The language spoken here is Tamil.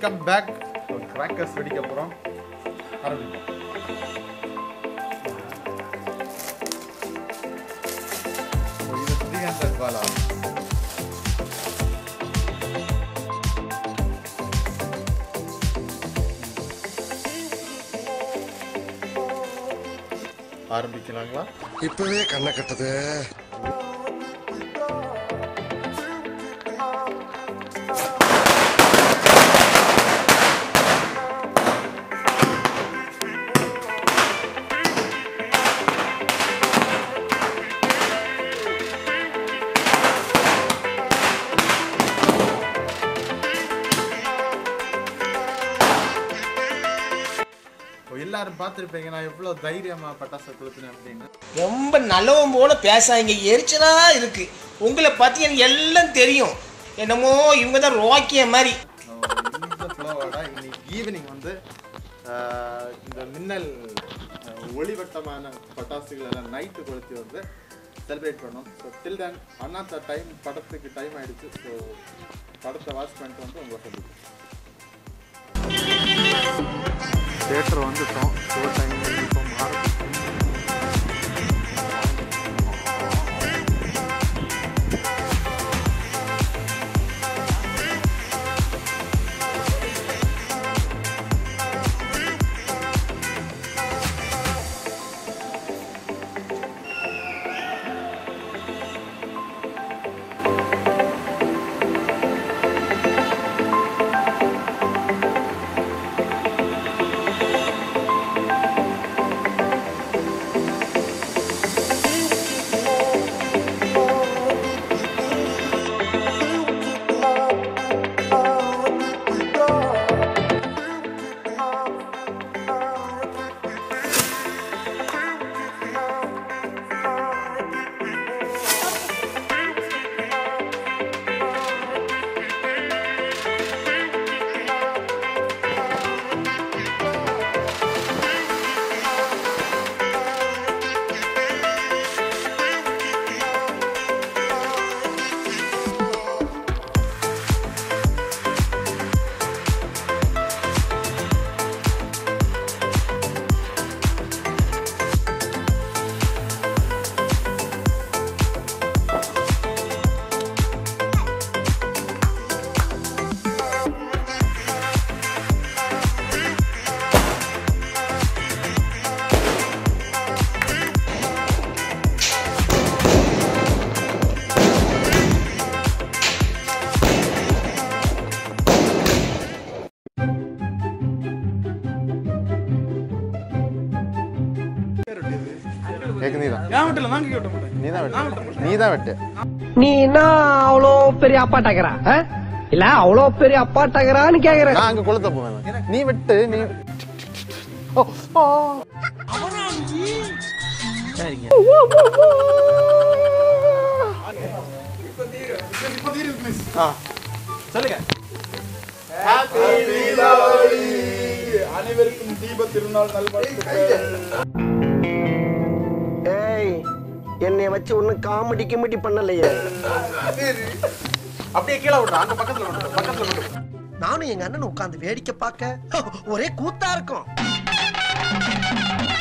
வெல்கம் பேக் கிராக்கர்ஸ் வெடிக்க போகிறோம் ஆரம்பிப்போம் ஓ, இது ஸ்ரீகாந்த் பாலா ஆரம்பிக்கலாங்களா இப்பவே கண்ணை கட்டுது இப்போ எல்லாரும் பார்த்துருப்பீங்க நான் எவ்வளோ தைரியமா பட்டாசு கொளுத்தினேன் அப்படின்னு ரொம்ப நல்லவன் போல பேசாதீங்க எரிச்சலா இருக்கு உங்களை பத்தி எனக்கு எல்லாம் தெரியும் என்னமோ இவங்க தான் ரோக்கிய மாதிரி இந்த ஃப்ளோவோட இன்னைக்கு ஈவினிங் வந்து ஆஹ், இந்த மின்னல் ஆஹ், ஒளிவட்டமான பட்டாசுகள் எல்லாம் நைட்டு கொளுத்தி வந்து செலிப்ரேட் பண்ணோம் so till then Annaatthe time படத்துக்கு டைம் ஆயிடுச்சு ஸோ படத்தை வாட்ச் பண்ணிட்டு வந்து உங்களை சந்திப்போம் தேட்டர் வந்துட்டோம் ஷோ டைம் இப்போ ஆரம்பிக்கும் கேக்கு நீதான் நீதான் வெட்டு நீதான் வெட்டு நீ என்ன அவ்வளோ பெரிய அப்பாட்டாக்கிறா இல்ல அவ்வளோ பெரிய அப்பாட்டாக்கிறான்னு கேக்குறேன் நான் அங்க கொளுத்த போவேன் நீ வெட்டு நீ ஓ, ஓ. ஆ, சொல்லுங்க ஏய் என்னைய வச்சு ஒன்னும் காமெடி கிமெடி பண்ணலையே அப்படியே கீழே விடுறா அங்க பக்கத்துல விட்டு பக்கத்துல விட்டு நானும் எங்க அண்ணன் உட்கார்ந்து வேடிக்கை பார்க்க ஒரே கூத்தா இருக்கும்